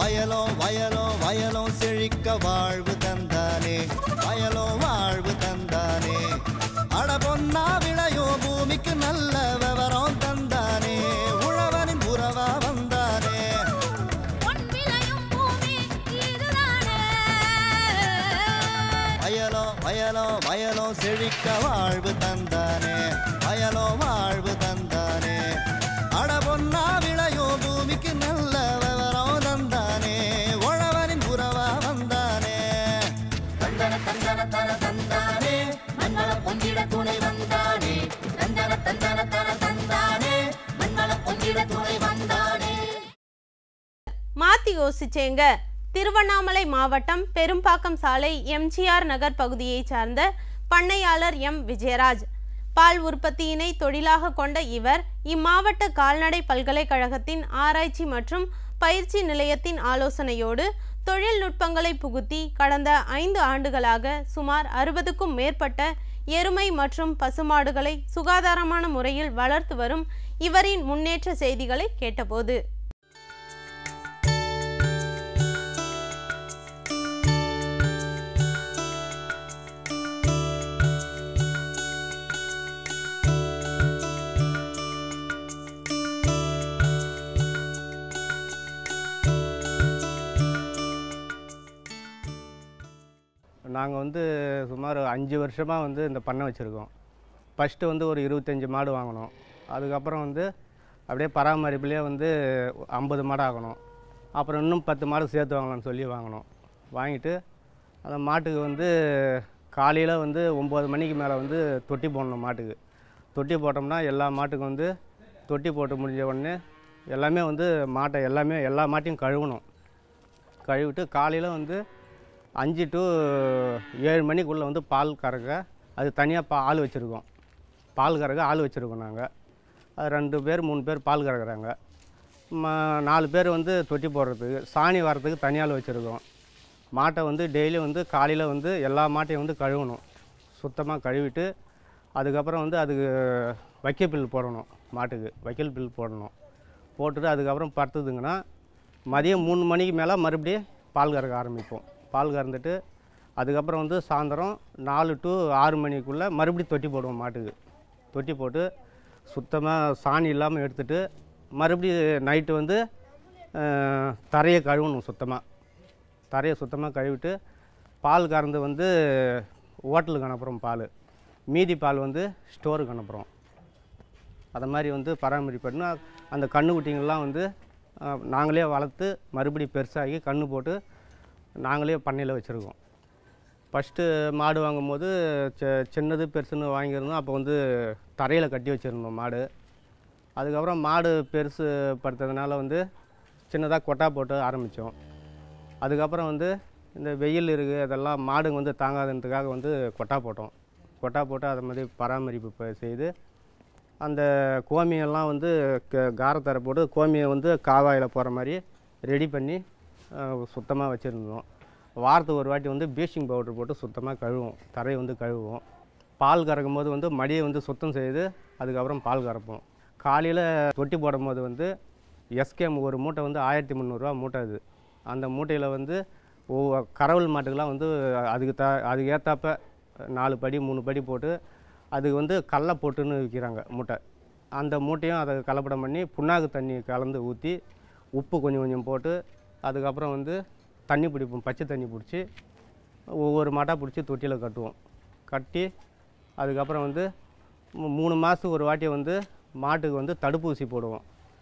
வயலோ வயலோ வயலோ செழிக்க வாழ்வு தந்தானே வயலோ வாழ்வு தந்தானே அட பொன்னா விளையோ பூமிக்கு நல்ல விவரம் தந்தானே உழவனின் உறவா வந்தானே பொன் விளையும் பூமி இதுதானே வயலோ வயலோ வயலோ செழிக்க வாழ்வு தந்தானே வயலோ வாழ்வு தந்தானே அட பொன்னா விளையோ பூமிக்கு நல்ல விவரம் தந்தானே உழவனின் உறவா வந்தானே தந்தன தந்தன தன தந்தானே மண்வள பொங்கிட துணை வந்தானே தந்தன தந்தன தன தந்தானே மண்வள பொங்கிட துணை வந்தானே மாத்தி யோசிச்சேங்க திருவண்ணாமலை மாவட்டம் பெரும்பாக்கம் சாலை எம்ஜிஆர் நகர் பகுதியைச் சார்ந்த பண்ணையாளர் எம் விஜயராஜ் பால் உற்பத்தியினை தொழிலாக கொண்ட இவர் இம்மாவட்ட கால்நடை பல்கலைக்கழகத்தின் ஆராய்ச்சி மற்றும் பயிற்சி நிலையத்தின் ஆலோசனையோடு தொழில்நுட்பங்களை புகுத்தி கடந்த ஐந்து ஆண்டுகளாக சுமார் அறுபதுக்கும் மேற்பட்ட எருமை மற்றும் பசுமாடுகளை சுகாதாரமான முறையில் வளர்த்து வரும் இவரின் முன்னேற்ற செய்திகளை கேட்டபோது நாங்கள் வந்து சுமார் அஞ்சு வருஷமாக வந்து இந்த பண்ணை வச்சுருக்கோம் ஃபஸ்ட்டு வந்து ஒரு இருபத்தஞ்சி மாடு வாங்கினோம் அதுக்கப்புறம் வந்து அப்படியே பராமரிப்புலேயே வந்து ஐம்பது மாடு ஆகணும் அப்புறம் இன்னும் பத்து மாடு சேர்த்து வாங்கலாம்னு சொல்லி வாங்கினோம் வாங்கிட்டு அந்த மாட்டுக்கு வந்து காலையில் வந்து ஒம்பது மணிக்கு மேலே வந்து தொட்டி போடணும் மாட்டுக்கு தொட்டி போட்டோம்னா எல்லா மாட்டுக்கும் வந்து தொட்டி போட்டு முடிஞ்ச உடனே எல்லாமே வந்து மாட்டை எல்லாமே எல்லா மாட்டையும் கழுவணும் கழுவிட்டு காலையில் வந்து அஞ்சு டு ஏழு மணிக்குள்ளே வந்து பால் கறக்க அது தனியாக பா ஆள் வச்சுருக்கோம் பால் கறக்க ஆள் வச்சுருக்கோம் நாங்கள் அது ரெண்டு பேர் மூணு பேர் பால் கறக்குறாங்க ம நாலு பேர் வந்து தொட்டி போடுறதுக்கு சாணி வரத்துக்கு தனியாள் வச்சுருக்கோம் மாட்டை வந்து டெய்லி வந்து காலையில் வந்து எல்லா மாட்டையும் வந்து கழுவணும் சுத்தமாக கழுவிட்டு அதுக்கப்புறம் வந்து அதுக்கு வைக்கல் பில் போடணும் மாட்டுக்கு வைக்கல் பில் போடணும் போட்டுட்டு அதுக்கப்புறம் படுத்துதுங்கன்னா மதியம் மூணு மணிக்கு மேலே மறுபடியும் பால் கறக்க ஆரம்பிப்போம் பால் கறந்துட்டு அதுக்கப்புறம் வந்து சாயந்தரம் நாலு டு ஆறு மணிக்குள்ளே மறுபடியும் தொட்டி போடுவோம் மாட்டுக்கு தொட்டி போட்டு சுத்தமாக சாணி இல்லாமல் எடுத்துட்டு மறுபடியும் நைட்டு வந்து அஹ், தரையை கழுவணும் சுத்தமாக தரையை சுத்தமாக கழுவிட்டு பால் கறந்து வந்து ஹோட்டலுக்கு அனுப்புகிறோம் பால் மீதி பால் வந்து ஸ்டோருக்கு அனுப்புகிறோம் அதை மாதிரி வந்து பராமரிப்புனா அந்த கன்றுக்குட்டிங்கள்லாம் வந்து அஹ், நாங்களே வளர்த்து மறுபடியும் பெருசாகி கன்று போட்டு நாங்களே பண்ணையில் வச்சுருக்கோம் ஃபஸ்ட்டு மாடு வாங்கும்போது சி- சின்னது பெருசுன்னு வாங்கியிருந்தோம் அப்போ வந்து தரையில் கட்டி வச்சுருந்தோம் மாடு அதுக்கப்புறம் மாடு பெருசு படுத்ததுனால வந்து சின்னதாக கொட்டா போட்டு ஆரம்பித்தோம் அதுக்கப்புறம் வந்து இந்த வெயில் இருக்குது அதெல்லாம் மாடுங்க வந்து தாங்காததுக்காக வந்து கொட்டா போட்டோம் கொட்டா போட்டு அதை மாதிரி பராமரிப்பு ப- செய்து அந்த கோமியெல்லாம் வந்து க- காரத்தரை போட்டு கோமியை வந்து காவாயில் போகிற மாதிரி ரெடி பண்ணி சுத்தமாக வச்சுருந்தோம் வாரத்துக்கு ஒரு வாட்டி வந்து ப்ளீச்சிங் பவுடர் போட்டு சுத்தமாக கழுவுவோம் தரையை வந்து கழுவுவோம் பால் கறக்கும் போது வந்து மடியை வந்து சுத்தம் செய்து அதுக்கப்புறம் பால் கறப்போம் காலையில் தொட்டி போடும்போது வந்து எஸ்கேம் ஒரு மூட்டை வந்து ஆயிரத்தி முந்நூறுரூவா மூட்டை அது அந்த மூட்டையில் வந்து ஒவ்வொரு கறவல் மாட்டுக்கெல்லாம் வந்து அதுக்கு த அதுக்கு ஏற்றாப்ப நாலு படி மூணு படி போட்டு அதுக்கு வந்து கடல போட்டுன்னு விற்கிறாங்க மூட்டை அந்த மூட்டையும் அதை கலப்படம் பண்ணி புண்ணாக்கு தண்ணி கலந்து ஊற்றி உப்பு கொஞ்சம் கொஞ்சம் போட்டு அதுக்கப்புறம் வந்து தண்ணி பிடிப்போம் பச்சை தண்ணி பிடிச்சி ஒவ்வொரு மாட்டாக பிடிச்சி தொட்டியில் கட்டுவோம் கட்டி அதுக்கப்புறம் வந்து மூ- மூணு மாதத்துக்கு ஒரு வாட்டி வந்து மாட்டுக்கு வந்து தடுப்பூசி போடுவோம்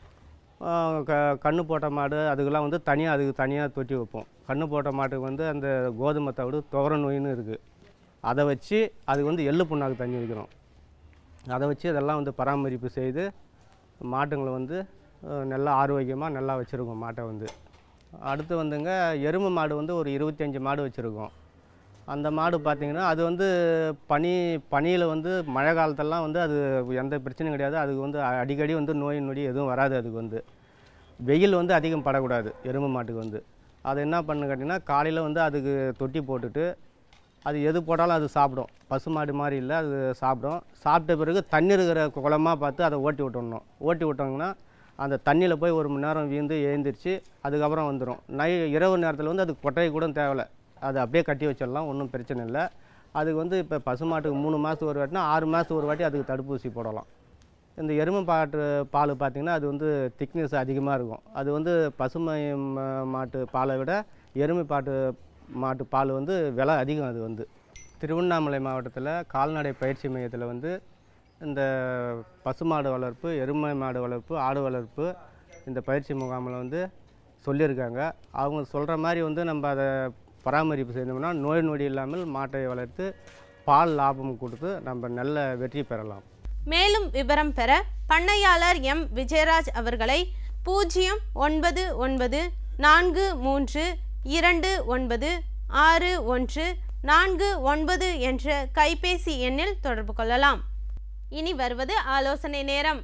ஆஹ் க கன்று போட்ட மாடு அதுக்கெல்லாம் வந்து தனியாக அதுக்கு தனியாக தொட்டி வைப்போம் கன்று போட்ட மாட்டுக்கு வந்து அந்த கோதுமை தவிடு துவர நோயின்னு இருக்குது அதை வச்சு அதுக்கு வந்து எள்ளு புண்ணாக்கு தண்ணி வைக்கிறோம் அதை வச்சு அதெல்லாம் வந்து பராமரிப்பு செய்து மாட்டுங்களை வந்து அஹ், நல்லா ஆரோக்கியமாக நல்லா வச்சுருக்கோம் மாட்டை வந்து அடுத்து வந்துங்க எருமை மாடு வந்து ஒரு இருபத்தஞ்சி மாடு வச்சுருக்கோம் அந்த மாடு பார்த்திங்கன்னா அது வந்து பனி பனியில் வந்து மழை காலத்தெல்லாம் வந்து அது எந்த பிரச்சனையும் கிடையாது அதுக்கு வந்து அ- அடிக்கடி வந்து நோய் நொடி எதுவும் வராது அதுக்கு வந்து வெயில் வந்து அதிகம் படக்கூடாது எருமை மாட்டுக்கு வந்து அது என்ன பண்ணு கேட்டிங்கன்னா காலையில் வந்து அதுக்கு தொட்டி போட்டுட்டு அது எது போட்டாலும் அது சாப்பிடும் பசு மாடு மாதிரி இல்லை அது சாப்பிடும் சாப்பிட்ட பிறகு தண்ணி இருக்கிற குளமாக பார்த்து அதை ஓட்டி விட்டுடணும் ஓட்டி விட்டோங்கன்னா அந்த தண்ணியில் போய் ஒரு மணி நேரம் வீந்து எழுந்திரிச்சு அதுக்கப்புறம் வந்துடும் நை இரவு நேரத்தில் வந்து அதுக்கு கொட்டை கூட தேவையில்ல அது அப்படியே கட்டி வச்சிடலாம் ஒன்றும் பிரச்சனை இல்லை அதுக்கு வந்து இப்போ பசுமாட்டுக்கு மூணு மாதத்துக்கு ஒரு வாட்டினா ஆறு மாதத்துக்கு ஒரு வாட்டி அதுக்கு தடுப்பூசி போடலாம் இந்த எருமை பாட்டு பால் பார்த்திங்கன்னா அது வந்து திக்னஸ் அதிகமாக இருக்கும் அது வந்து பசுமை ம- மாட்டு பாலை விட எருமை பாட்டு மாட்டு பால் வந்து விலை அதிகம் அது வந்து திருவண்ணாமலை மாவட்டத்தில் கால்நடை பயிற்சி மையத்தில் வந்து இந்த பசுமாடு வளர்ப்பு எருமை மாடு வளர்ப்பு ஆடு வளர்ப்பு இந்த பயிற்சி முகாமில் வந்து சொல்லியிருக்காங்க அவங்க சொல்கிற மாதிரி வந்து நம்ம அதை பராமரிப்பு செய்தோம்னா நோய் நொடி இல்லாமல் மாட்டை வளர்த்து பால் லாபம் கொடுத்து நம்ம நல்ல வெற்றி பெறலாம் மேலும் விவரம் பெற பண்ணையாளர் எம் விஜயராஜ் அவர்களை பூஜ்ஜியம் ஒன்பது ஒன்பது நான்கு மூன்று இரண்டு ஒன்பது ஆறு ஒன்று நான்கு ஒன்பது என்ற கைபேசி எண்ணில் தொடர்பு கொள்ளலாம் இனி வருவது ஆலோசனை நேரம்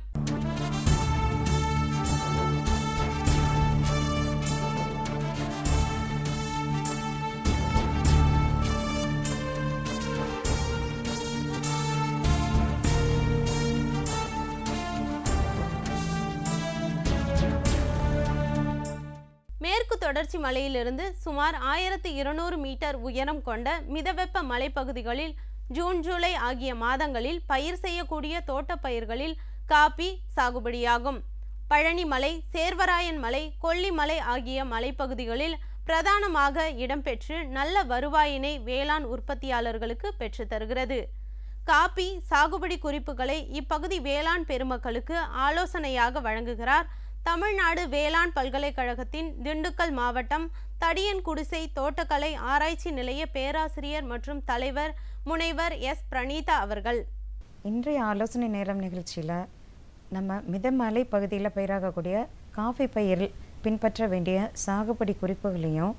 மேற்கு தொடர்ச்சி மலையிலிருந்து சுமார் ஆயிரத்து இருநூறு மீட்டர் உயரம் கொண்ட மிதவெப்ப மலைப்பகுதிகளில் ஜூன் ஜூலை ஆகிய மாதங்களில் பயிர் செய்யக்கூடிய தோட்டப் பயிர்களில் காபி சாகுபடியாகும் பழனி மலை சேர்வராயன் மலை கொல்லிமலை ஆகிய மலைப்பகுதிகளில் பிரதானமாக இடம்பெற்று நல்ல வருவாயினை வேளாண் உற்பத்தியாளர்களுக்கு பெற்றுத் தருகிறது காபி சாகுபடி குறிப்புகளை இப்பகுதி வேளாண் பெருமக்களுக்கு ஆலோசனையாக வழங்குகிறார் தமிழ்நாடு வேளாண் பல்கலைக்கழகத்தின் திண்டுக்கல் மாவட்டம் தடியன் குடிசை தோட்டக்கலை ஆராய்ச்சி நிலைய பேராசிரியர் மற்றும் தலைவர் முனைவர் எஸ் பிரணீதா அவர்கள் இன்றைய ஆலோசனை நேரம் நிகழ்ச்சியில் நம்ம மிதமலை பகுதியில் பயிராகக்கூடிய காஃபி பயிரில் பின்பற்ற வேண்டிய சாகுபடி குறிப்புகளையும்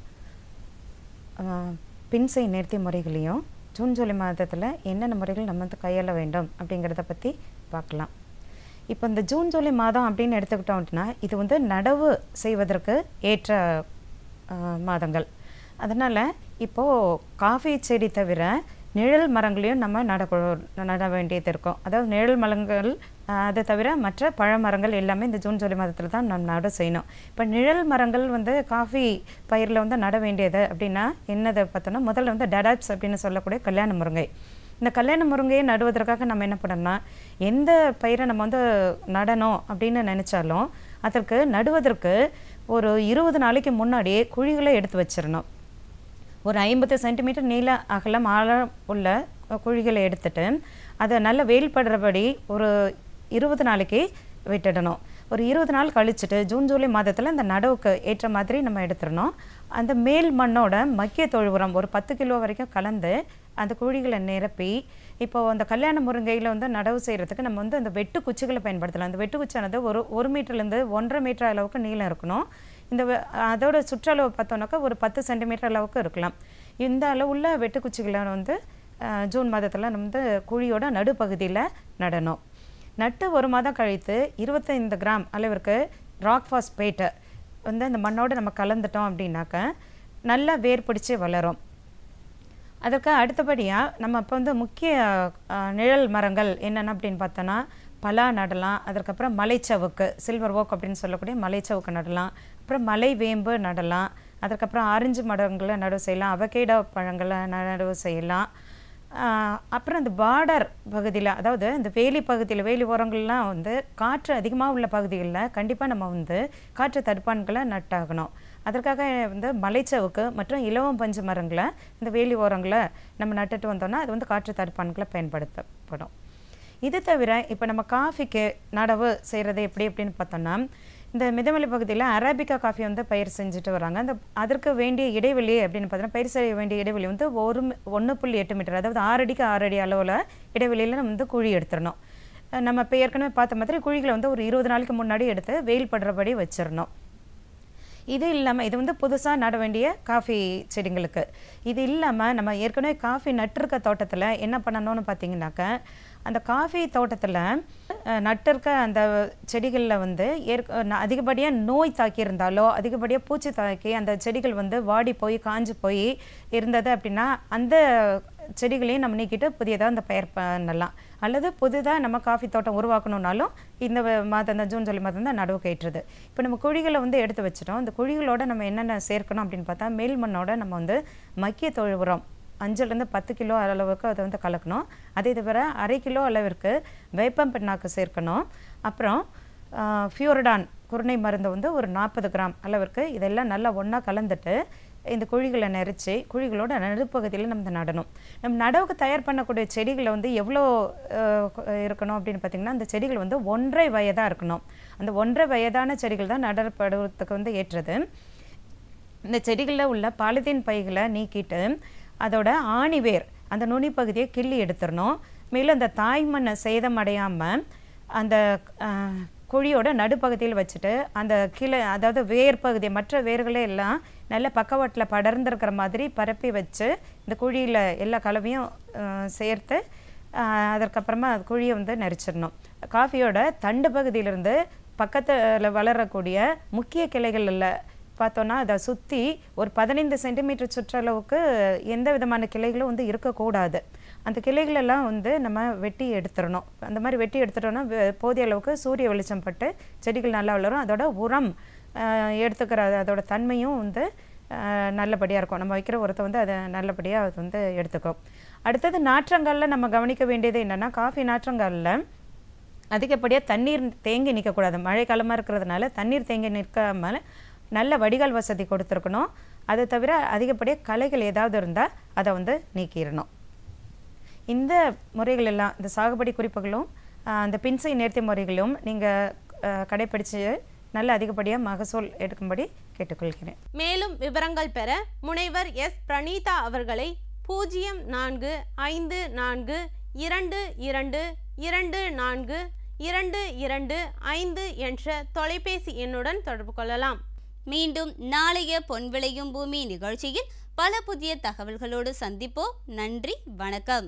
ஆஹ், பின்செய் நேர்த்தி முறைகளையும் ஜூன் ஜூலை மாதத்தில் என்னென்ன முறைகள் நம்ம வந்து கையாள வேண்டும் அப்படிங்கிறத பற்றி பார்க்கலாம் இப்போ இந்த ஜூன் ஜூலை மாதம் அப்படின்னு எடுத்துக்கிட்டோம் அப்படின்னா இது வந்து நடவு செய்வதற்கு ஏற்ற ஆஹ், மாதங்கள் அதனால் இப்போது காஃபி செடி தவிர நிழல் மரங்களையும் நம்ம நட நட வேண்டியது இருக்கும் அதாவது நிழல் மரங்கள் ஆஹ், அதை தவிர மற்ற பழ மரங்கள் எல்லாமே இந்த ஜூன் ஜூலை மாதத்தில் தான் நம்ம நட செய்யணும் இப்போ நிழல் மரங்கள் வந்து காஃபி பயிரில் வந்து நட வேண்டியது அப்படின்னா என்னதை பார்த்தோன்னா முதல்ல வந்து டடாப்ஸ் அப்படின்னு சொல்லக்கூடிய கல்யாண முருங்கை இந்த கல்யாண முருங்கையை நடுவதற்காக நம்ம என்ன பண்ணோம்னா எந்த பயிரை நம்ம வந்து நடணும் அப்படின்னு நினச்சாலும் அதற்கு நடுவதற்கு ஒரு இருபது நாளைக்கு முன்னாடியே குழிகளை எடுத்து வச்சிடணும் ஒரு ஐம்பது சென்டிமீட்டர் நீள அகலம் ஆழம் உள்ள குழிகளை எடுத்துட்டு அதை நல்ல வெயில் படுறபடி ஒரு இருபது நாளைக்கு விட்டுடணும் ஒரு இருபது நாள் கழிச்சுட்டு ஜூன் ஜூலை மாதத்தில் இந்த நடவுக்கு ஏற்ற மாதிரி நம்ம எடுத்துடணும் அந்த மேல் மண்ணோட மக்கிய தொழு உரம் ஒரு பத்து கிலோ வரைக்கும் கலந்து அந்த குழிகளை நிரப்பி இப்போ அந்த கல்யாண முருங்கையில் வந்து நடவு செய்கிறதுக்கு நம்ம வந்து அந்த வெட்டு குச்சிகளை பயன்படுத்தலாம் அந்த வெட்டு குச்சியானது ஒரு ஒரு மீட்டர்லேருந்து ஒன்றரை மீட்டர் அளவுக்கு நீளம் இருக்கணும் இந்த வெ- அதோட சுற்றளவு பார்த்தோன்னாக்கா ஒரு பத்து சென்டிமீட்டர் அளவுக்கு இருக்கலாம் இந்த அளவுள்ள வெட்டுக்குச்சிகளை வந்து அஹ், ஜூன் மாதத்தில் நம்ம வந்து குழியோட நடுப்பகுதியில் நடணும் நட்டு ஒரு மாதம் கழித்து இருபத்தைந்து கிராம் அளவிற்கு ராக் பாஸ்பேட்டை வந்து அந்த மண்ணோடு நம்ம கலந்துட்டோம் அப்படின்னாக்க நல்லா வேர் பிடிச்சி வளரும் அதற்கு அடுத்தபடியாக நம்ம இப்போ வந்து முக்கிய அஹ், நிழல் மரங்கள் என்னென்ன அப்படின்னு பார்த்தோன்னா பலா நடலாம் அதற்கப்புறம் மலைச்சவுக்கு சில்வர் ஓக் அப்படின்னு சொல்லக்கூடிய மலைச்சவுக்கு நடலாம் அப்புறம் மலை வேம்பு நடலாம் அதற்கப்புறம் ஆரஞ்சு மரங்களை நடவு செய்யலாம் அவகேடோ பழங்களை நடவு செய்யலாம் ஆஹ் அப்புறம் இந்த பார்டர் பகுதியில் அதாவது இந்த வேலி பகுதியில் வேலி ஓரங்கள்லாம் வந்து காற்று அதிகமாக உள்ள பகுதிகளில் கண்டிப்பாக நம்ம வந்து காற்று தடுப்பான்களை நட்டாகணும் அதற்காக வந்து மலைச்சவுக்கு மற்றும் இலவம் பஞ்சு மரங்களை இந்த வேலி ஓரங்களை நம்ம நட்டுட்டு வந்தோம்னா அது வந்து காற்று தடுப்பான்களை பயன்படுத்தப்படும் இது தவிர இப்போ நம்ம காஃபிக்கு நடவு செய்கிறது எப்படி அப்படின்னு பார்த்தோம்னா இந்த மிதமலை பகுதியில் அரேபிகா காஃபி வந்து பயிர் செஞ்சுட்டு வராங்க அந்த அதற்கு வேண்டிய இடைவெளி அப்படின்னு பார்த்தோன்னா பயிர் செய்ய வேண்டிய இடைவெளி வந்து ஒரு ஒன்று புள்ளி எட்டு மீட்டர் அதாவது ஆறு அடிக்கு ஆறு அடி அளவில் இடைவெளியில் நம்ம வந்து குழி எடுத்துடணும் அஹ் நம்ம இப்போ ஏற்கனவே பார்த்த மாதிரி குழிகளை வந்து ஒரு இருபது நாளைக்கு முன்னாடி எடுத்து வெயில் படுறபடி வச்சிடணும் இது இல்லாமல் இது வந்து புதுசாக நட வேண்டிய காஃபி செடிங்களுக்கு இது இல்லாமல் நம்ம ஏற்கனவே காஃபி நட்டிருக்க தோட்டத்தில் என்ன பண்ணணும்னு பார்த்தீங்கன்னாக்க அந்த காஃபி தோட்டத்தில் நட்டிருக்க அந்த செடிகளில் வந்து ஏற்க ந- அதிகப்படியாக நோய் தாக்கியிருந்தாலோ அதிகப்படியாக பூச்சி தாக்கி அந்த செடிகள் வந்து வாடி போய் காஞ்சு போய் இருந்தது அப்படின்னா அந்த செடிகளையும் நம்ம நீக்கிட்டு புதியதாக அந்த பயிர் பண்ணலாம் அல்லது புதிதாக நம்ம காஃபி தோட்டம் உருவாக்கணும்னாலும் இந்த வ- மாதம் தான் ஜூன் ஜூலை மாதம் தான் நடவுக்கு ஏற்றுது இப்போ நம்ம குழிகளை வந்து எடுத்து வச்சிட்டோம் அந்த குழிகளோட நம்ம என்னென்ன சேர்க்கணும் அப்படின்னு பார்த்தா மேல் மண்ணோட நம்ம வந்து மக்கிய தொழு உரம் அஞ்சுலேருந்து பத்து கிலோ அளவுக்கு அதை வந்து கலக்கணும் அதே தவிர அரை கிலோ அளவிற்கு வேப்பம் பிண்ணாக்கு சேர்க்கணும் அப்புறம் ஃபியூரடான் குருணை மருந்து வந்து ஒரு நாற்பது கிராம் அளவிற்கு இதெல்லாம் நல்லா ஒன்றா கலந்துட்டு இந்த குழிகளை நெரிச்சு குழிகளோட நடுப்பகுதியில் நம்ம இதை நடணும் நம்ம நடவுக்கு தயார் பண்ணக்கூடிய செடிகளை வந்து எவ்வளோ அஹ், கொ- இருக்கணும் அப்படின்னு பார்த்தீங்கன்னா அந்த செடிகள் வந்து ஒன்றரை வயதாக இருக்கணும் அந்த ஒன்றரை வயதான செடிகள் தான் நடப்படுவதற்கு வந்து ஏற்றது இந்த செடிகளில் உள்ள பாலித்தீன் பைகளை நீக்கிட்டு அதோட ஆணிவேர் அந்த நுனி பகுதியை கிள்ளி எடுத்துடணும் மேலும் அந்த தாய்மண்ணை சேதம் அடையாமல் அந்த அஹ், குழியோட நடுப்பகுதியில் வச்சுட்டு அந்த கிளை அதாவது வேர் பகுதி மற்ற வேர்களை எல்லாம் நல்ல பக்கவாட்டில் படர்ந்திருக்கிற மாதிரி பரப்பி வச்சு இந்த குழியில் எல்லா கலவையும் அஹ், சேர்த்து அஹ், அதற்கப்புறமா அது குழியை வந்து நெரிச்சிடணும் காஃபியோட தண்டு பகுதியிலிருந்து பக்கத்தில் வளரக்கூடிய முக்கிய கிளைகளில் பார்த்தோன்னா அதை சுற்றி ஒரு பதினைந்து சென்டிமீட்டர் சுற்றளவுக்கு எந்த விதமான கிளைகளும் வந்து இருக்கக்கூடாது அந்த கிளைகளெல்லாம் வந்து நம்ம வெட்டி எடுத்துடணும் அந்த மாதிரி வெட்டி எடுத்துட்டோம்னா வெ- போதிய அளவுக்கு சூரிய வெளிச்சம் பட்டு செடிகள் நல்லா வளரும் அதோட உரம் ஆஹ், எடுத்துக்கிற அதோட தன்மையும் வந்து நல்லபடியாக இருக்கும் நம்ம வைக்கிற உரத்தை வந்து அதை நல்லபடியாக அது வந்து எடுத்துக்கும் அடுத்தது நாற்றங்காலில் நம்ம கவனிக்க வேண்டியது என்னென்னா காஃபி நாற்றங்காலில் அதிகப்படியாக தண்ணீர் தேங்கி நிற்கக்கூடாது மழை காலமாக இருக்கிறதுனால தண்ணீர் தேங்கி நிற்காமல் நல்ல வடிகால் வசதி கொடுத்துருக்கணும் அதை தவிர அதிகப்படியாக களைகள் ஏதாவது இருந்தால் அதை வந்து நீக்கிடணும் இந்த முறைகள் எல்லாம் இந்த சாகுபடி குறிப்புகளும் ஆஹ், அந்த பின்சை நேர்த்தி முறைகளும் நீங்கள் கடைப்பிடிச்சு நல்ல அதிகப்படியாக மகசூல் எடுக்கும்படி கேட்டுக்கொள்கிறேன் மேலும் விவரங்கள் பெற முனைவர் எஸ் பிரணீதா அவர்களை பூஜ்ஜியம் நான்கு ஐந்து நான்கு இரண்டு இரண்டு இரண்டு நான்கு இரண்டு இரண்டு ஐந்து என்ற தொலைபேசி எண்ணுடன் தொடர்பு கொள்ளலாம் மீண்டும் நாளைய பொன் விளையும் பூமி நிகழ்ச்சியில் பல புதிய தகவல்களோடு சந்திப்போம் நன்றி வணக்கம்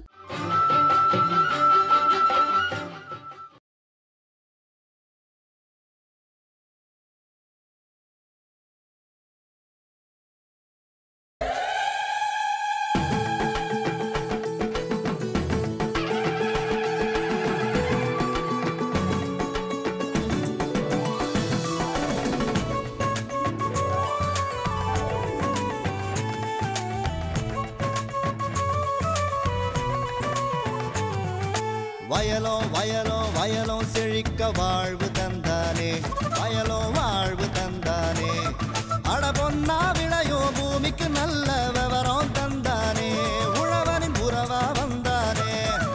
வயலோ வயலோ வயலோ செழிக்க வாழ்வு தந்தானே வயலோ வாழ்வு தந்தானே அட பொன்னா விளையோ பூமிக்கு நல்ல விவரம் தந்தானே உழவனின் உறவா வந்தானே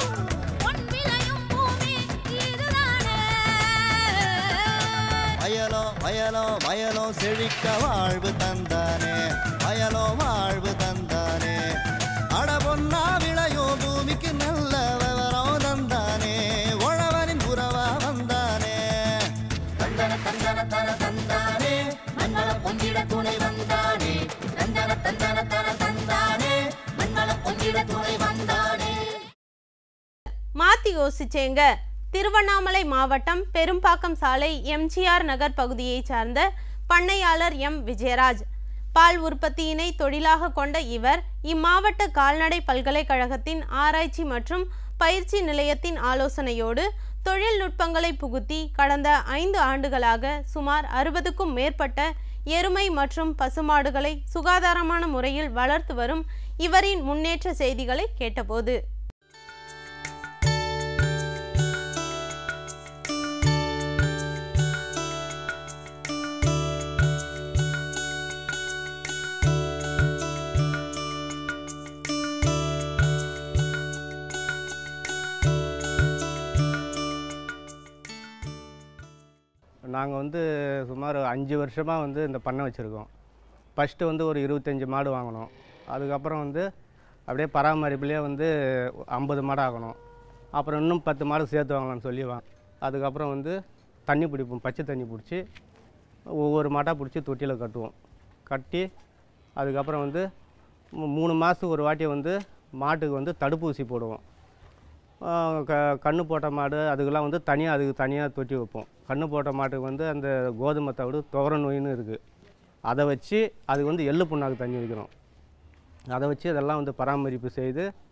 வயலோ வயலோ வயலோ செழிக்க வாழ்வு தந்தானே வயலோ வாழ்வு தந்தானே அட பொன்னா விளையோ பூமிக்கு நல்ல விவரம் தந்தானே உழவனின் உறவா வந்தானே தந்தன தந்தன தன தந்தானே மண்வள பொங்கிட துணை வந்தானே தந்தன தந்தன தன தந்தானே மண்வள பொங்கிட துணை வந்தானே மாத்தி யோசிச்சேங்க திருவண்ணாமலை மாவட்டம் பெரும்பாக்கம் சாலை எம்ஜிஆர் நகர் பகுதியைச் சார்ந்த பண்ணையாளர் எம் விஜயராஜ் பால் உற்பத்தியினை தொழிலாக கொண்ட இவர் இம்மாவட்ட கால்நடை பல்கலைக்கழகத்தின் ஆராய்ச்சி மற்றும் பயிற்சி நிலையத்தின் ஆலோசனையோடு தொழில்நுட்பங்களை புகுத்தி கடந்த ஐந்து ஆண்டுகளாக சுமார் அறுபதுக்கும் மேற்பட்ட எருமை மற்றும் பசுமாடுகளை சுகாதாரமான முறையில் வளர்த்து வரும் இவரின் முன்னேற்ற செய்திகளை கேட்டபோது நாங்கள் வந்து சுமார் அஞ்சு வருஷமாக வந்து இந்த பண்ணை வச்சுருக்கோம் ஃபஸ்ட்டு வந்து ஒரு இருபத்தஞ்சி மாடு வாங்கினோம் அதுக்கப்புறம் வந்து அப்படியே பராமரிப்புலேயே வந்து ஐம்பது மாடு ஆகணும் அப்புறம் இன்னும் பத்து மாடு சேர்த்து வாங்கலாம்னு சொல்லி வா அதுக்கப்புறம் வந்து தண்ணி பிடிப்போம் பச்சை தண்ணி பிடிச்சி ஒவ்வொரு மாட்டாக பிடிச்சி தொட்டியில் கட்டுவோம் கட்டி அதுக்கப்புறம் வந்து மூ- மூணு மாதத்துக்கு ஒரு வாட்டி வந்து மாட்டுக்கு வந்து தடுப்பூசி போடுவோம் ஆஹ் க கண்ணு போட்ட மாடு அதுக்கெல்லாம் வந்து தனியாக அதுக்கு தனியாக தொட்டி வைப்போம் கண்ணு போட்ட மாட்டுக்கு வந்து அந்த கோதுமை தவிடு துவர நோயின்னு இருக்குது அதை வச்சு அதுக்கு வந்து எள்ளு புண்ணாக்கு தண்ணி வைக்கிறோம் அதை வச்சு அதெல்லாம் வந்து பராமரிப்பு செய்து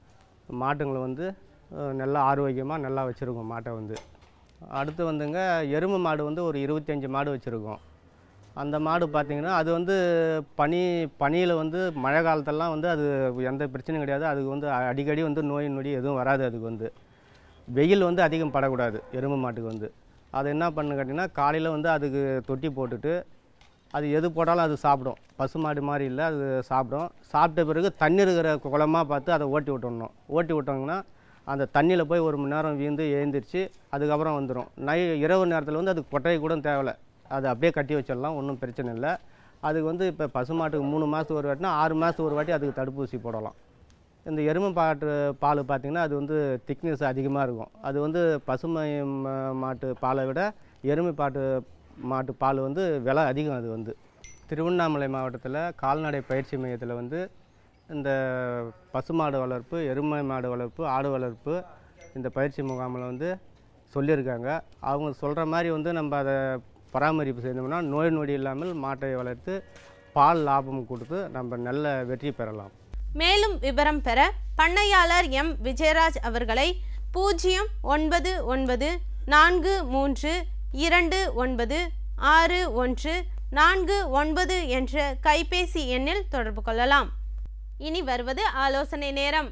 மாட்டுங்களை வந்து அஹ், நல்லா ஆரோக்கியமாக நல்லா வச்சுருக்கோம் மாட்டை வந்து அடுத்து வந்துங்க எருமை மாடு வந்து ஒரு இருபத்தஞ்சி மாடு வச்சுருக்கோம் அந்த மாடு பார்த்திங்கன்னா அது வந்து பனி பனியில் வந்து மழை காலத்தெல்லாம் வந்து அது எந்த பிரச்சனையும் கிடையாது அதுக்கு வந்து அ- அடிக்கடி வந்து நோய் நொடி எதுவும் வராது அதுக்கு வந்து வெயில் வந்து அதிகம் படக்கூடாது எருமை மாட்டுக்கு வந்து அது என்ன பண்ணு கேட்டிங்கன்னா காலையில் வந்து அதுக்கு தொட்டி போட்டுட்டு அது எது போட்டாலும் அது சாப்பிடும் பசுமாடு மாதிரி இல்லை அது சாப்பிடும் சாப்பிட்ட பிறகு தண்ணி இருக்கிற குளமாக பார்த்து அதை ஓட்டி விட்டுடணும் ஓட்டி விட்டோங்கன்னா அந்த தண்ணியில் போய் ஒரு மணி நேரம் வீந்து எழுந்திரிச்சு அதுக்கப்புறம் வந்துடும் நை இரவு நேரத்தில் வந்து அதுக்கு கொட்டை கூட தேவையில்ல அது அப்படியே கட்டி வச்சிடலாம் ஒன்றும் பிரச்சனை இல்லை அதுக்கு வந்து இப்போ பசுமாட்டுக்கு மூணு மாதத்துக்கு ஒரு வாட்டினா ஆறு மாதத்துக்கு ஒரு வாட்டி அதுக்கு தடுப்பூசி போடலாம் இந்த எருமை பாட்டு பால் பார்த்திங்கன்னா அது வந்து திக்னஸ் அதிகமாக இருக்கும் அது வந்து பசுமை ம- மாட்டு பாலை விட எருமை பாட்டு மாட்டு பால் வந்து விலை அதிகம் அது வந்து திருவண்ணாமலை மாவட்டத்தில் கால்நடை பயிற்சி மையத்தில் வந்து இந்த பசுமாடு வளர்ப்பு எருமை மாடு வளர்ப்பு ஆடு வளர்ப்பு இந்த பயிற்சி முகாமில் வந்து சொல்லியிருக்காங்க அவங்க சொல்கிற மாதிரி வந்து நம்ம அதை பராமரிப்பு செய்தோம்னா நோய் நொடி இல்லாமல் மாட்டை வளர்த்து பால் லாபம் கொடுத்து நம்ம நல்ல வெற்றி பெறலாம் மேலும் விவரம் பெற பண்ணையாளர் எம் விஜயராஜ் அவர்களை பூஜ்ஜியம் ஒன்பது ஒன்பது நான்கு மூன்று இரண்டு ஒன்பது ஆறு ஒன்று நான்கு ஒன்பது என்ற கைபேசி எண்ணில் தொடர்பு கொள்ளலாம் இனி வருவது ஆலோசனை நேரம்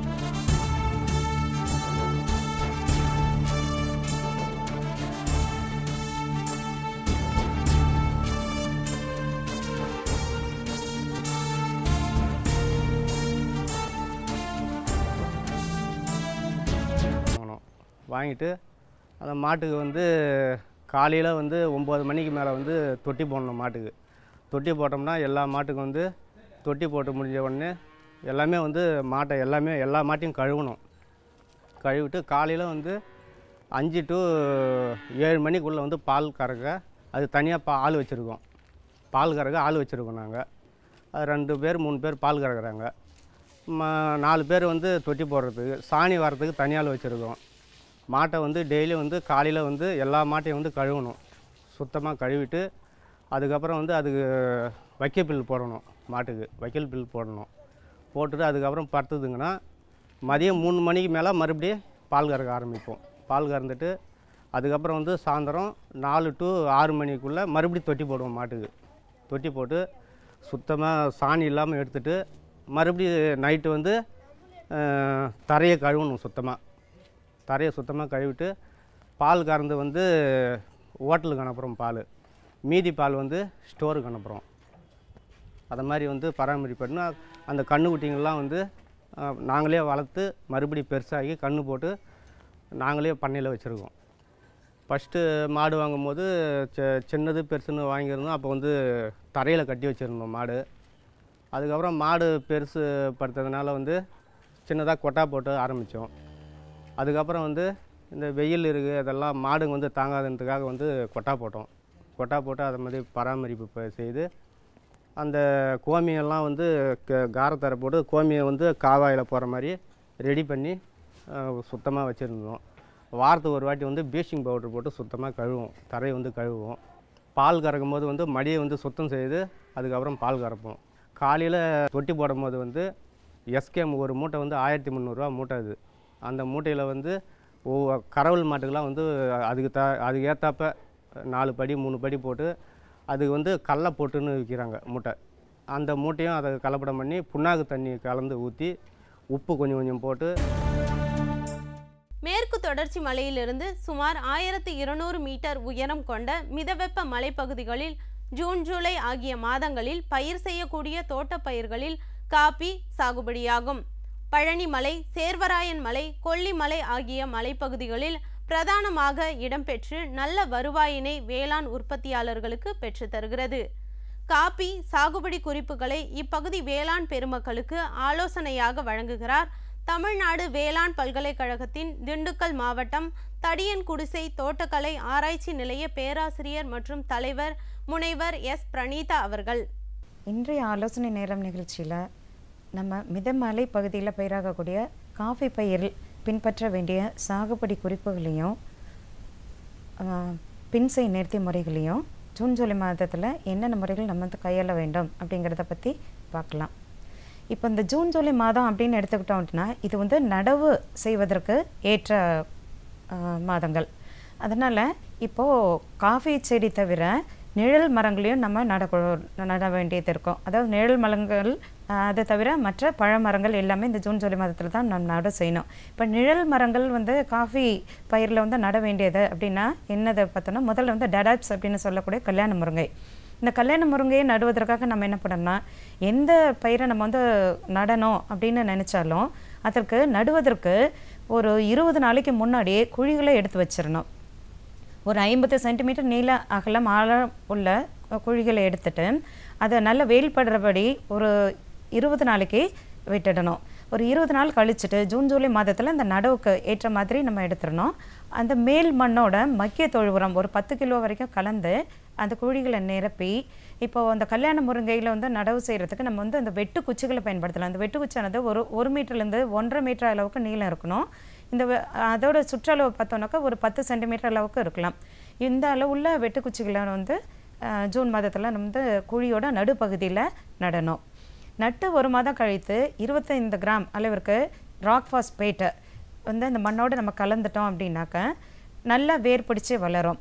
வாங்கணும் வாங்கிட்டு அந்த மாட்டுக்கு வந்து காலையில் வந்து ஒம்பது மணிக்கு மேலே வந்து தொட்டி போடணும் மாட்டுக்கு தொட்டி போட்டோம்னா எல்லா மாட்டுக்கும் வந்து தொட்டி போட்டு முடிஞ்ச உடனே எல்லாமே வந்து மாட்டை எல்லாமே எல்லா மாட்டையும் கழுவணும் கழுவிட்டு காலையில் வந்து அஞ்சு டு ஏழு மணிக்குள்ளே வந்து பால் கறக்க அது தனியாக பா ஆள் வச்சுருக்கோம் பால் கறக்க ஆள் வச்சுருக்கோம் நாங்கள் அது ரெண்டு பேர் மூணு பேர் பால் கறக்குறாங்க ம நாலு பேர் வந்து தொட்டி போடுறதுக்கு சாணி வரத்துக்கு தனியால் வச்சுருக்கோம் மாட்டை வந்து டெய்லி வந்து காலையில் வந்து எல்லா மாட்டையும் வந்து கழுவணும் சுத்தமாக கழுவிட்டு அதுக்கப்புறம் வந்து அதுக்கு வைக்கல் பில் போடணும் மாட்டுக்கு வைக்கல் பில் போடணும் போட்டுட்டு அதுக்கப்புறம் படுத்துதுங்கன்னா மதியம் மூணு மணிக்கு மேலே மறுபடியும் பால் கறக்க ஆரம்பிப்போம் பால் கறந்துட்டு அதுக்கப்புறம் வந்து சாயந்தரம் நாலு டு ஆறு மணிக்குள்ளே மறுபடியும் தொட்டி போடுவோம் மாட்டுக்கு தொட்டி போட்டு சுத்தமாக சாணி இல்லாமல் எடுத்துட்டு மறுபடியும் நைட்டு வந்து அஹ், தரையை கழுவணும் சுத்தமாக தரையை சுத்தமாக கழுவிட்டு பால் கறந்து வந்து ஹோட்டலுக்கு அனுப்புகிறோம் பால் மீதி பால் வந்து ஸ்டோருக்கு அனுப்புகிறோம் அதை மாதிரி வந்து பராமரிப்புனா அந்த கன்றுக்குட்டிங்கள்லாம் வந்து அஹ், நாங்களே வளர்த்து மறுபடியும் பெருசாகி கன்று போட்டு நாங்களே பண்ணையில் வச்சுருக்கோம் ஃபஸ்ட்டு மாடு வாங்கும்போது சி- சின்னது பெருசுன்னு வாங்கியிருந்தோம் அப்போ வந்து தரையில் கட்டி வச்சுருந்தோம் மாடு அதுக்கப்புறம் மாடு பெருசு படுத்ததுனால வந்து சின்னதாக கொட்டா போட்டு ஆரம்பித்தோம் அதுக்கப்புறம் வந்து இந்த வெயில் இருக்குது அதெல்லாம் மாடுங்க வந்து தாங்காததுக்காக வந்து கொட்டா போட்டோம் கொட்டா போட்டு அதை மாதிரி பராமரிப்பு ப- செய்து அந்த கோமியெல்லாம் வந்து க- காரத்தரை போட்டு கோமியை வந்து காவாயில் போகிற மாதிரி ரெடி பண்ணி சுத்தமாக வச்சுருந்தோம் வாரத்துக்கு ஒரு வாட்டி வந்து ப்ளீச்சிங் பவுடர் போட்டு சுத்தமாக கழுவுவோம் தரையை வந்து கழுவுவோம் பால் கறக்கும் போது வந்து மடியை வந்து சுத்தம் செய்து அதுக்கப்புறம் பால் கறப்போம் காலையில் தொட்டி போடும் போது வந்து எஸ்கேம் ஒரு மூட்டை வந்து ஆயிரத்தி முந்நூறுரூவா மூட்டை அது அந்த மூட்டையில் வந்து ஒவ்வொரு கறவல் மாட்டுக்கெல்லாம் வந்து அதுக்கு த அதுக்கு ஏற்றாப்ப நாலு படி மூணு படி போட்டு அதுக்கு வந்து கடல போட்டுன்னு விற்கிறாங்க மூட்டை அந்த மூட்டையும் அதை கலப்படம் பண்ணி புண்ணாக்கு தண்ணி கலந்து ஊற்றி உப்பு கொஞ்சம் கொஞ்சம் போட்டு மேற்கு தொடர்ச்சி மலையிலிருந்து சுமார் ஆயிரத்து இருநூறு மீட்டர் உயரம் கொண்ட மிதவெப்ப மலைப்பகுதிகளில் ஜூன் ஜூலை ஆகிய மாதங்களில் பயிர் செய்யக்கூடிய தோட்டப் பயிர்களில் காபி சாகுபடியாகும் பழனிமலை சேர்வராயன் மலை கொல்லிமலை ஆகிய மலைப்பகுதிகளில் பிரதானமாக இடம்பெற்று நல்ல வருவாயினை வேளாண் உற்பத்தியாளர்களுக்கு பெற்றுத் தருகிறது காபி சாகுபடி குறிப்புகளை இப்பகுதி வேளாண் பெருமக்களுக்கு ஆலோசனையாக வழங்குகிறார் தமிழ்நாடு வேளாண் பல்கலைக்கழகத்தின் திண்டுக்கல் மாவட்டம் தடியன் குடிசை தோட்டக்கலை ஆராய்ச்சி நிலைய பேராசிரியர் மற்றும் தலைவர் முனைவர் எஸ் பிரணீதா அவர்கள் இன்றைய ஆலோசனை நேரம் நிகழ்ச்சியில் நம்ம மிதமலை பகுதியில் பயிராகக்கூடிய காஃபி பயிரில் பின்பற்ற வேண்டிய சாகுபடி குறிப்புகளையும் ஆஹ், பின்செய் நேர்த்தி முறைகளையும் ஜூன் ஜூலை மாதத்தில் என்னென்ன முறைகள் நம்ம வந்து கையாள வேண்டும் அப்படிங்கிறத பற்றி பார்க்கலாம் இப்போ இந்த ஜூன் ஜூலை மாதம் அப்படின்னு எடுத்துக்கிட்டோம் அப்படின்னா இது வந்து நடவு செய்வதற்கு ஏற்ற ஆஹ், மாதங்கள் அதனால் இப்போது காஃபி செடி தவிர நிழல் மரங்களையும் நம்ம நடக்கூ நட வேண்டியது இருக்கும் அதாவது நிழல் மரங்கள் ஆஹ், அது தவிர மற்ற பழ மரங்கள் எல்லாமே இந்த ஜூன் ஜூலை மாதத்தில் தான் நம்ம நட செய்யணும் இப்போ நிழல் மரங்கள் வந்து காஃபி பயிரில் வந்து நட வேண்டியது அப்படின்னா என்னதை பார்த்தோன்னா முதல்ல வந்து டடாப்ஸ் அப்படின்னு சொல்லக்கூடிய கல்யாண முருங்கை இந்த கல்யாண முருங்கையை நடுவதற்காக நம்ம என்ன பண்ணோம்னா எந்த பயிரை நம்ம வந்து நடணும் அப்படின்னு நினச்சாலும் அதற்கு நடுவதற்கு ஒரு இருபது நாளைக்கு முன்னாடியே குழிகளை எடுத்து வச்சிடணும் ஒரு ஐம்பது சென்டிமீட்டர் நீள அகலம் ஆழம் உள்ள குழிகளை எடுத்துட்டு அதை நல்ல வெயில் படுறபடி ஒரு இருபது நாளைக்கு விட்டுடணும் ஒரு இருபது நாள் கழிச்சுட்டு ஜூன் ஜூலை மாதத்தில் இந்த நடவுக்கு ஏற்ற மாதிரி நம்ம எடுத்துடணும் அந்த மேல் மண்ணோட மக்கிய தொழு உரம் ஒரு பத்து கிலோ வரைக்கும் கலந்து அந்த குழிகளை நிரப்பி இப்போ அந்த கல்யாண முருங்கையில் வந்து நடவு செய்கிறதுக்கு நம்ம வந்து அந்த வெட்டு குச்சிகளை பயன்படுத்தலாம் அந்த வெட்டு குச்சியானது ஒரு ஒரு மீட்டர்லேருந்து ஒன்றரை மீட்டர் அளவுக்கு நீளம் இருக்கணும் இந்த வெ- அதோட சுற்றளவு பார்த்தோன்னாக்கா ஒரு பத்து சென்டிமீட்டர் அளவுக்கு இருக்கலாம் இந்த அளவுள்ள வெட்டுக்குச்சிகளை வந்து அஹ், ஜூன் மாதத்தில் நம்ம வந்து குழியோட நடுப்பகுதியில் நடணும் நட்டு ஒரு மாதம் கழித்து இருபத்தைந்து கிராம் அளவிற்கு ராக் ஃபாஸ்பேட்டை வந்து அந்த மண்ணோடு நம்ம கலந்துட்டோம் அப்படின்னாக்க நல்லா வேர் பிடிச்சி வளரும்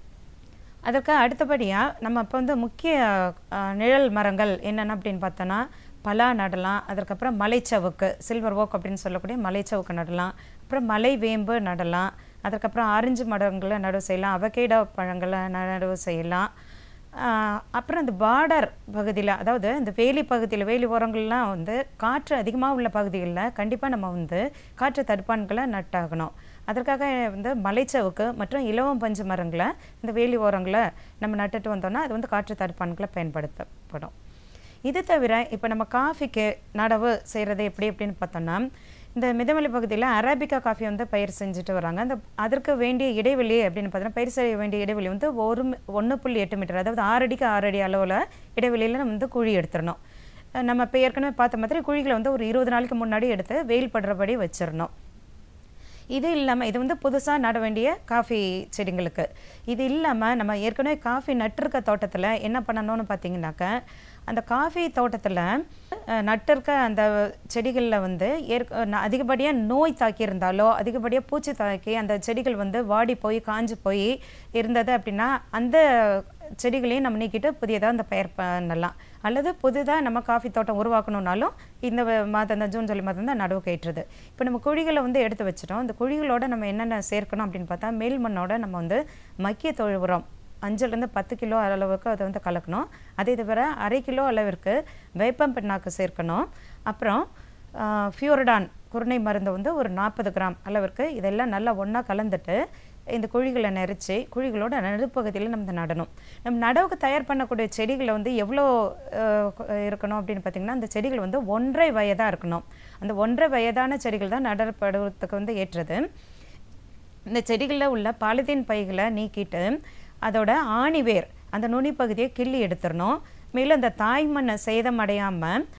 அதற்கு அடுத்தபடியாக நம்ம இப்போ வந்து முக்கிய அஹ், நிழல் மரங்கள் என்னென்ன அப்படின்னு பார்த்தோன்னா பலா நடலாம் அதற்கப்புறம் மலைச்சவுக்கு சில்வர் ஓக் அப்படின்னு சொல்லக்கூடிய மலைச்சவுக்கு நடலாம் அப்புறம் மலை வேம்பு நடலாம் அதுக்கப்புறம் ஆரஞ்சு மரங்களை நடவு செய்யலாம் அவகேடோ பழங்களை நடவு செய்யலாம் ஆஹ் அப்புறம் இந்த பார்டர் பகுதியில் அதாவது இந்த வேலி பகுதியில் வேலி ஓரங்கள்லாம் வந்து காற்று அதிகமாக உள்ள பகுதிகளில் கண்டிப்பாக நம்ம வந்து காற்று தடுப்பான்களை நட்டாகணும் அதற்காக வந்து மலைச்சவுக்கு மற்றும் இலவம் பஞ்சு மரங்களை இந்த வேலி ஓரங்களை நம்ம நட்டுட்டு வந்தோம்னா அது வந்து காற்று தடுப்பான்களை பயன்படுத்தப்படும் இது தவிர இப்போ நம்ம காஃபிக்கு நடவு செய்கிறது எப்படி அப்படின்னு பார்த்தோம்னா இந்த மிதமலை பகுதியில் அரேபிகா காஃபி வந்து பயிர் செஞ்சுட்டு வராங்க அந்த அதற்கு வேண்டிய இடைவெளி அப்படின்னு பார்த்தோன்னா பயிர் செய்ய வேண்டிய இடைவெளி வந்து ஒரு ஒன்று புள்ளி எட்டு மீட்டர் அதாவது ஆறு அடிக்கு ஆறு அடி அளவில் இடைவெளியில் நம்ம வந்து குழி எடுத்துடணும் அஹ் நம்ம இப்போ ஏற்கனவே பார்த்த மாதிரி குழிகளை வந்து ஒரு இருபது நாளைக்கு முன்னாடி எடுத்து வெயில் படுறபடி வச்சிடணும் இது இல்லாமல் இது வந்து புதுசாக நட வேண்டிய காஃபி செடிங்களுக்கு இது இல்லாமல் நம்ம ஏற்கனவே காஃபி நட்டிருக்க தோட்டத்தில் என்ன பண்ணணும்னு பார்த்தீங்கன்னாக்க அந்த காஃபி தோட்டத்தில் நட்டிருக்க அந்த செடிகளில் வந்து ஏற்க ந- அதிகப்படியாக நோய் தாக்கியிருந்தாலோ அதிகப்படியாக பூச்சி தாக்கி அந்த செடிகள் வந்து வாடி போய் காஞ்சு போய் இருந்தது அப்படின்னா அந்த செடிகளையும் நம்ம நீக்கிட்டு புதியதாக அந்த பயிர் பண்ணலாம் அல்லது புதிதாக நம்ம காஃபி தோட்டம் உருவாக்கணும்னாலும் இந்த வ- மாதம் இந்த ஜூன் ஜூலை மாதம் தான் நடவு கயிற்றுது இப்போ நம்ம குழிகளை வந்து எடுத்து வச்சிட்டோம் இந்த குழிகளோட நம்ம என்னென்ன சேர்க்கணும் அப்படின்னு பார்த்தா மேல் மண்ணோட நம்ம வந்து மக்கிய தொழு உரம் அஞ்சுலேருந்து பத்து கிலோ அளவுக்கு அதை வந்து கலக்கணும் அதே தவிர அரை கிலோ அளவிற்கு வேப்பம் பிண்ணாக்கு சேர்க்கணும் அப்புறம் ஃபியூரடான் குருணை மருந்து வந்து ஒரு நாற்பது கிராம் அளவிற்கு இதெல்லாம் நல்லா ஒன்றா கலந்துட்டு இந்த குழிகளை நெரிச்சு குழிகளோட நடுப்பகுதியில் நம்ம நடணும் நம்ம நடவுக்கு தயார் பண்ணக்கூடிய செடிகளை வந்து எவ்வளோ அஹ், கொ- இருக்கணும் அப்படின்னு பார்த்தீங்கன்னா அந்த செடிகள் வந்து ஒன்றரை வயதாக இருக்கணும் அந்த ஒன்றரை வயதான செடிகள் தான் நடப்படுவதற்கு வந்து ஏற்றது இந்த செடிகளில் உள்ள பாலித்தீன் பைகளை நீக்கிட்டு அதோட ஆணிவேர் அந்த நுனி பகுதியை கிள்ளி எடுத்துடணும் மேலும் அந்த தாய் மண்ணை சேதம் அடையாமல்